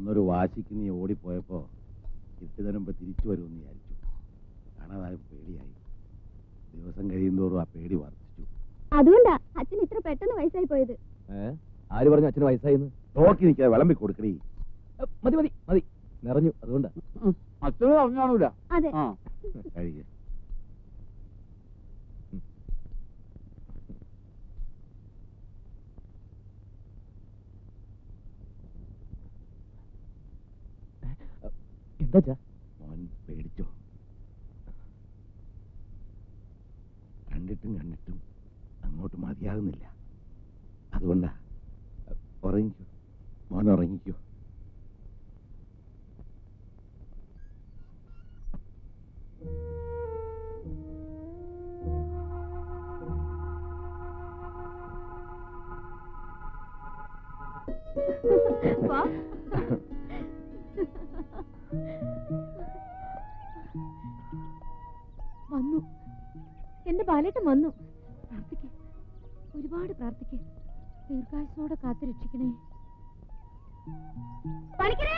അന്നൊരു വാശിക്ക് നീ ഓടിപ്പോയപ്പോ ഇട്ട് തരുമ്പോ തിരിച്ചു വരുമെന്ന് വിചാരിച്ചു കാണാതായ പേടിയായി ദിവസം കഴിയുന്തോറും ആ പേടി വർദ്ധിച്ചു അതുകൊണ്ടാ അച്ഛൻ ഇത്ര പെട്ടെന്ന് വയസ്സായി പോയത് ഏ ആര് പറഞ്ഞു അച്ഛന് വയസ്സായിന്ന് നോക്കി നിൽക്കാതെ വിളമ്പി കൊടുക്കണേ ഏ, മതി മതി മതി നിറഞ്ഞു അതുകൊണ്ടാ അച്ഛനും അറിഞ്ഞാണൂല അതെ ആ കഴിക്കുക എന്താ അച്ഛാ മോൻ പേടിച്ചോ കണ്ടിട്ടും കണ്ടിട്ടും അങ്ങോട്ട് മതിയാകുന്നില്ല അതുകൊണ്ടാ ഉറങ്ങിക്കോ മോൻ ഉറങ്ങിക്കോ വാ. വന്നു എന്റെ ബാലേട്ടൻ വന്നു പ്രാർത്ഥിക്കേ ഒരുപാട് പ്രാർത്ഥിക്കേ ദീർഘായുസോടെ കാത്തു രക്ഷിക്കണേ പണിക്കരേ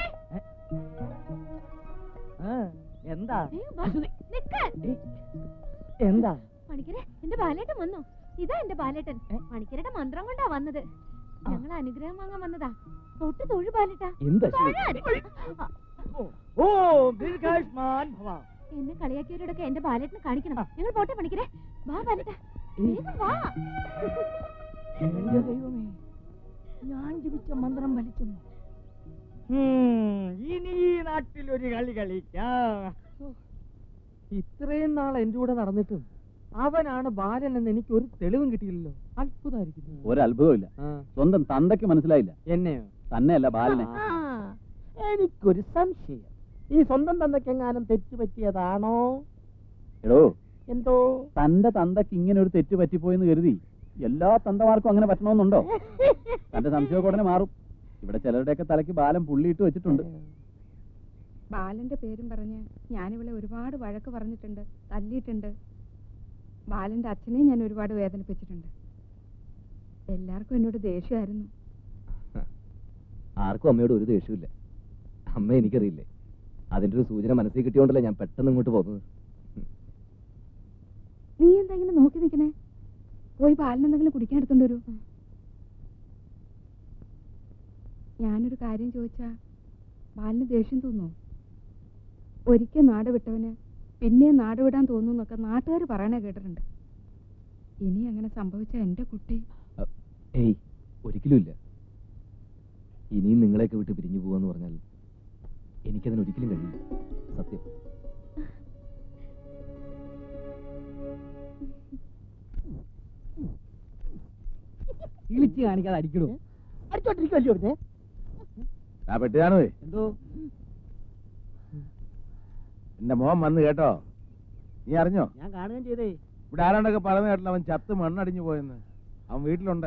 എന്താ വേഗം വാ. നിക്ക്. എന്താ പണിക്കരെ എന്റെ ബാലേട്ടൻ വന്നു ഇതാ എന്റെ ബാലേട്ടൻ പണിക്കരുടെ മന്ത്രം കൊണ്ടാ വന്നത് ഞങ്ങൾ അനുഗ്രഹം വാങ്ങാൻ വന്നതാ തൊട്ട് തൊഴു ബാലേട്ടാ എന്താ തൊഴാൻ. ഓ ദീർഘായുഷ്മാൻ ഭവ എന്നെ കളിയാക്കിയവരോടൊക്കെ എന്റെ ബാലേട്ടനെ കാണിക്കണം ഞങ്ങൾ പോട്ടെ പണിക്കരെ വാ ബാലേട്ടാ വേഗം വാ എന്റെ ദൈവമേ ഞാൻ ജപിച്ച മന്ത്രം വലിക്കുന്നു ഇനി ഈ നാട്ടിൽ ഒരു കളി കളിക്കാം ഇത്രയും നാൾ എന്റെ കൂടെ നടന്നിട്ടും അവനാണ് ബാലൻ എന്ന് എനിക്ക് ഒരു തെളിവും കിട്ടിയില്ലല്ലോ അത്ഭുതമായിരിക്കുന്നു ഒരത്ഭുതമില്ല സ്വന്തം തന്തയ്ക്ക് മനസ്സിലായില്ല എന്നെയോ തന്നെയല്ല ബാലനെ ആ, എനിക്കൊരു സംശയം ഈ സ്വന്തം തന്തയ്ക്കെങ്ങാനും തെറ്റ് പറ്റിയതാണോ എടോ എന്തോ തന്റെ തന്തയ്ക്ക് ഇങ്ങനെ ഒരു തെറ്റ് പറ്റിപ്പോയെന്ന് കരുതി എല്ലാ തന്തമാർക്കും അങ്ങനെ പറ്റണമെന്നുണ്ടോ തന്റെ സംശയമൊക്കെ ഉടനെ മാറും ഇവിടെ ചിലരുടെയൊക്കെ തലയ്ക്ക് ബാലം പുള്ളിയിട്ട് വെച്ചിട്ടുണ്ട് ബാലന്റെ പേരും പറഞ്ഞ് ഞാനിവളെ ഒരുപാട് വഴക്ക് പറഞ്ഞിട്ടുണ്ട് തല്ലിയിട്ടുണ്ട് ബാലന്റെ അച്ഛനെയും ഞാൻ ഒരുപാട് വേദനിപ്പിച്ചിട്ടുണ്ട് എല്ലാവർക്കും എന്നോട് ദേഷ്യമായിരുന്നു ആർക്കും അമ്മയോട് ഒരു ദേഷ്യമില്ല അമ്മ എനിക്കറിയില്ലേ അതിന്റെ ഒരു സൂചന മനസ്സിൽ കിട്ടിയോണ്ടല്ലേ ഞാൻ പെട്ടെന്ന് ഇങ്ങോട്ട് പോകുന്നത് നീ എന്താ ഇങ്ങനെ നോക്കി നിൽക്കണേ പോയി ബാലൻ എന്തെങ്കിലും കുടിക്കാൻ എടുത്തോണ്ട് വരൂ ഞാനൊരു കാര്യം ചോദിച്ചാ ബാലിന് ദേഷ്യം തോന്നോ ഒരിക്കൽ നാട് വിട്ടവന് പിന്നെ നാട് വിടാൻ തോന്നുന്നൊക്കെ നാട്ടുകാർ പറയണേ കേട്ടിട്ടുണ്ട് ഇനി അങ്ങനെ സംഭവിച്ച എന്റെ കുട്ടി ഏയ് ഒരിക്കലും ഇല്ല ഇനിയും നിങ്ങളെയൊക്കെ വിട്ട് പിരിഞ്ഞു പോവാന്ന് പറഞ്ഞാൽ എനിക്കതിന് ഒരിക്കലും കഴിയില്ല സത്യം ഇളിച്ച് കാണിക്കാതെ അടിക്കണോ അടിച്ചോണ്ടിരിക്കുമല്ലോ പിന്നെ ആ പെട്ടുകാണോ എന്തോ എന്റെ മോൻ വന്ന് കേട്ടോ നീ അറിഞ്ഞോ ഞാൻ കാണുകയും ചെയ്തേ ഇവിടെ ആരാണ്ടൊക്കെ പറയുന്ന കേട്ടില്ല അവൻ ചത്ത് മണ്ണടിഞ്ഞു പോയെന്ന് അവൻ വീട്ടിലുണ്ട്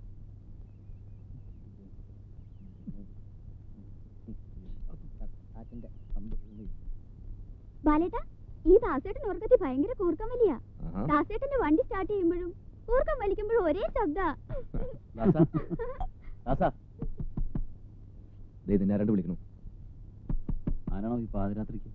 ബാലേട്ടാ ഈ ദാസേട്ടൻ ഉറക്കത്തി ഭയങ്കര കൂർക്കം വലിയ ആഹാ. ദാസേട്ടന്റെ വണ്ടി സ്റ്റാർട്ട് ചെയ്യുമ്പോഴും കൂർക്കം വലിക്കുമ്പോഴും ഒരേ ശബ്ദ ദാസാ ദാസാ ദേ ഇതിനെ ആരാണ്ട് വിളിക്കണു ആരാണോ ഈ പാതിരാത്രിക്ക്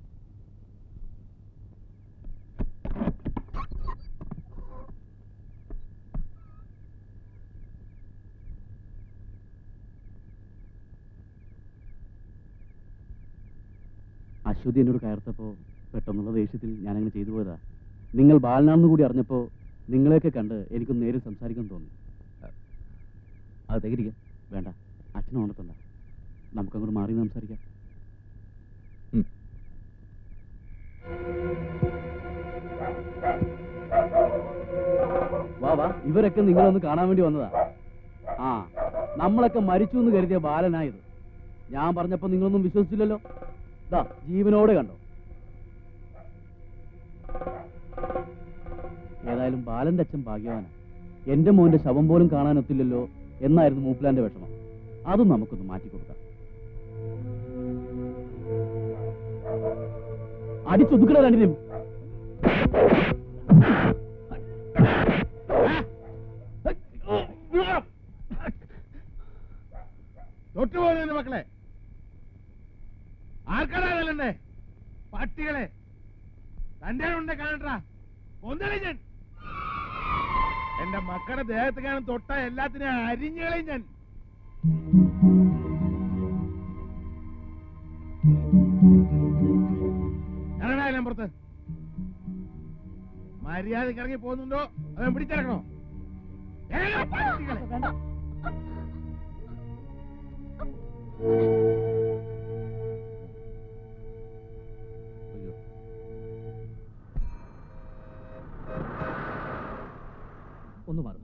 അശ്വതി എന്നോട് കയർത്തപ്പോ പെട്ടെന്നുള്ള ദേഷ്യത്തിൽ ഞാനങ്ങനെ ചെയ്തു പോയതാ നിങ്ങൾ ബാലനാണെന്ന് കൂടി അറിഞ്ഞപ്പോ നിങ്ങളെയൊക്കെ കണ്ട് എനിക്കൊന്ന് നേരിൽ സംസാരിക്കാൻ തോന്നി അത് തെകരിക്ക വേണ്ട അച്ഛനെ ഉണർത്തണ്ട നമുക്കങ്ങോട്ട് മാറി നിന്ന് സംസാരിക്കാം ഉം. വാ വാ ഇവരൊക്കെ നിങ്ങളൊന്ന് കാണാൻ വേണ്ടി വന്നതാ ആ നമ്മളൊക്കെ മരിച്ചു എന്ന് കരുതിയ ബാലനായത് ഞാൻ പറഞ്ഞപ്പോ നിങ്ങളൊന്നും വിശ്വസിച്ചില്ലല്ലോ ദാ ജീവനോടെ കണ്ടോ ഏതായാലും ബാലന്റെ അച്ഛൻ ഭാഗ്യവാനാ എന്റെ മോന്റെ ശവം പോലും കാണാനൊത്തില്ലല്ലോ എന്നായിരുന്നു മൂപ്പിലാന്റെ വിഷമം അതും നമുക്കൊന്ന് മാറ്റിക്കൊടുക്കാം അടിച്ചൊതുക്കണ രണ്ടിനും തൊട്ടുപോലെ മക്കളെ ആർക്കാടാ തല്ലണ്ടേ പട്ടികളെ തന്റെ ഉണ്ട് കാണട്ടാ ഒന്നളി ഞാൻ എന്റെ മക്കളുടെ ദേഹത്ത് കാണും തൊട്ട എല്ലാത്തിനെയും അരിഞ്ഞുകളയും ഞാൻ ഇറങ്ങാൻ പുറത്ത് മര്യാദക്ക് ഇറങ്ങി പോകുന്നുണ്ടോ അവൻ പിടിച്ചിറക്കണോ ഇറങ്ങ് പട്ടികളെ. അയ്യോ. ഒന്ന് മാറും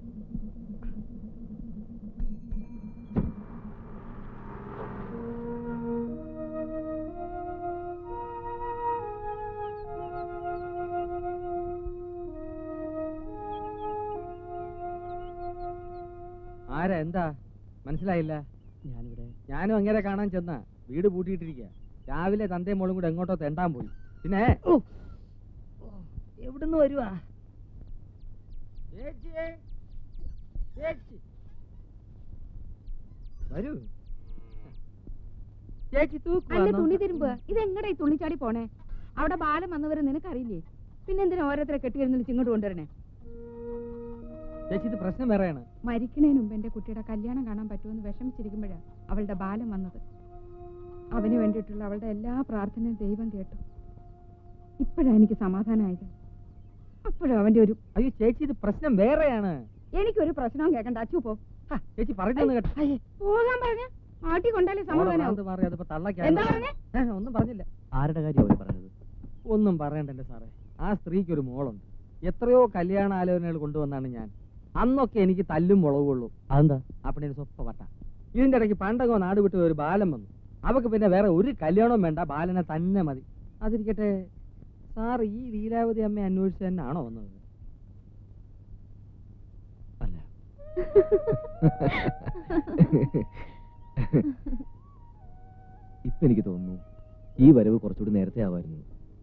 ആരാ എന്താ മനസ്സിലായില്ല ഞാനിവിടെ ഞാനും അങ്ങനെ കാണാൻ ചെന്ന വീട് പൂട്ടിയിട്ടിരിക്കുക രാവിലെ തന്തയും മോളും കൂടെ എങ്ങോട്ടോ തെണ്ടാൻ പോയി പിന്നെ എവിടുന്ന് വരുവാ ചേച്ചിയേ, ചേച്ചി. വരൂ ചേച്ചി അല്ല തൂക്കുവാന്നോ? തുണി തിരുമ്പുക ഇതെങ്ങടാ ഈ തുണിച്ചാടി പോണേ അവിടെ ബാലം വന്നവരെ നിനക്കറിയില്ലേ പിന്നെന്തിനാ ഓരോരുത്തരെ കെട്ടിയിരുന്നിച്ച് ഇങ്ങോട്ട് കൊണ്ടുവരണേ ചേച്ചി ഇത് പ്രശ്നം വേറെയാണ് മരിക്കണേന് മുമ്പ് എന്റെ കുട്ടിയുടെ കല്യാണം കാണാൻ പറ്റുമെന്ന് വിഷമിച്ചിരിക്കുമ്പോഴാ അവളുടെ ബാലം വന്നത് അവന് വേണ്ടിയിട്ടുള്ള അവളുടെ എല്ലാ പ്രാർത്ഥനയും ദൈവം കേട്ടു ഇപ്പോഴാ എനിക്ക് സമാധാനമായത് അപ്പോഴും അവന്റെ ഒരു അയ്യോ ചേച്ചി ഇത് പ്രശ്നം വേറെയാണ് എനിക്കൊരു പ്രശ്നവും കേൾക്കണ്ട അച്ചു പോ ഹാ, ചേച്ചി പറഞ്ഞൊന്ന് കേട്ടോ പോകാൻ പറഞ്ഞ ആട്ടി കൊണ്ടാലേ സമാധാനാവും ഓടെ മാറി അതിപ്പോ തള്ളക്കാ എന്താ പറഞ്ഞേ ഒന്നും പറഞ്ഞില്ല ആരുടെ കാര്യം അവര് പറഞ്ഞത് ഒന്നും പറയണ്ട എന്റെ സാറേ ആ സ്ത്രീക്ക് ഒരു മോളുണ്ട് എത്രയോ കല്യാണ ആലോചനകൾ കൊണ്ടുവന്നാണ് ഞാൻ അന്നൊക്കെ എനിക്ക് തല്ലും മുളകുള്ളൂ അതെന്താ അപ്പണി സ്വപ്പ വട്ട ഇതിന്റെ ഇടയ്ക്ക് പണ്ടങ്ങോ നാട് വിട്ട് ഒരു ബാലൻ വന്നു അവക്ക് പിന്നെ വേറെ ഒരു കല്യാണവും വേണ്ട ബാലനെ തന്നെ മതി അതിരിക്കട്ടെ സാർ ഈ ലീലാവതി അമ്മ അന്വേഷിച്ച് തന്നെ ആണോ വന്നത് അല്ല ഇപ്പൊ എനിക്ക് തോന്നുന്നു ഈ വരവ് കുറച്ചുകൂടി നേരത്തെ ആവായിരുന്നു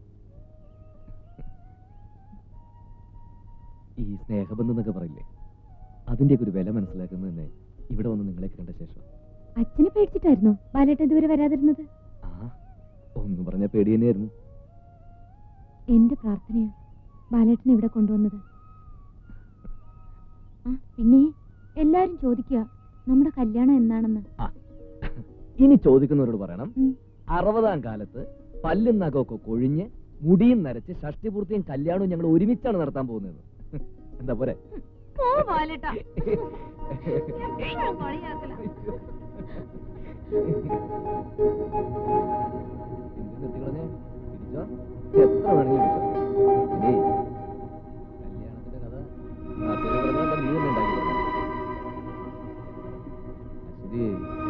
ഈ സ്നേഹബന്ധം എന്നൊക്കെ പറയില്ലേ അതിന്റെയൊക്കെ ഒരു വില മനസ്സിലാക്കുന്നത് തന്നെ ഇവിടെ വന്ന് നിങ്ങളെ കണ്ട ശേഷം അച്ഛനെ പേടിച്ചിട്ടായിരുന്നോ ബാലേട്ടൻ ഇതുവരെ വരാതിരുന്നത് ആ ഒന്ന് പറഞ്ഞ പേടി തന്നെയായിരുന്നു എന്റെ പ്രാർത്ഥനയാ ബാലേട്ടനെ ഇവിടെ കൊണ്ടുവന്നത് ആ പിന്നെ എല്ലാരും ചോദിക്കുക നമ്മുടെ കല്യാണം എന്നാണെന്ന് ഇനി ചോദിക്കുന്നവരോട് പറയണം ഉം. അറുപതാം കാലത്ത് പല്ലും നഖമൊക്കെ കൊഴിഞ്ഞ് മുടിയും നരച്ച് ഷഷ്ടിപൂർത്തിയും കല്യാണവും ഞങ്ങൾ ഒരുമിച്ചാണ് നടത്താൻ പോകുന്നത് എന്താ പോരെ പോ ബാലേട്ടാ എപ്പോഴും കളിയാക്കലാ. എന്ത് നിർത്തിക്കളഞ്ഞേ? പിടിച്ചോ? എത്ര വേണമെങ്കിലും പിടിച്ചോ. ഇനി കല്യാണത്തിന്റെ കഥ നാട്ടുകാര് പറഞ്ഞാൽ നീ തന്നെ ഉണ്ടാക്കി തരണം. അശ്വതി.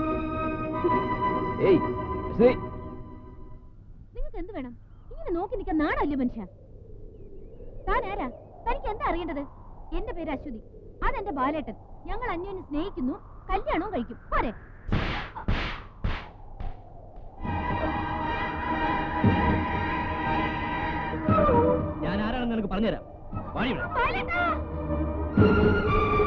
ഏയ് അശ്വതി. നിങ്ങൾക്ക് എന്ത് വേണം ഇങ്ങനെ നോക്കി നിൽക്കാൻ നാടല്ലേ മനുഷ്യ താൻ ആരാ തനിക്ക് എന്താ അറിയേണ്ടത് എന്റെ പേര് അശ്വതി അതെന്റെ ബാലേട്ടൻ ഞങ്ങൾ അന്യോന്യം സ്നേഹിക്കുന്നു കല്യാണവും കഴിക്കും പോരെ ഞാൻ ആരാണെന്ന് നിനക്ക് പറഞ്ഞുതരാം വാടി ഇവിടെ ബാലേട്ടാ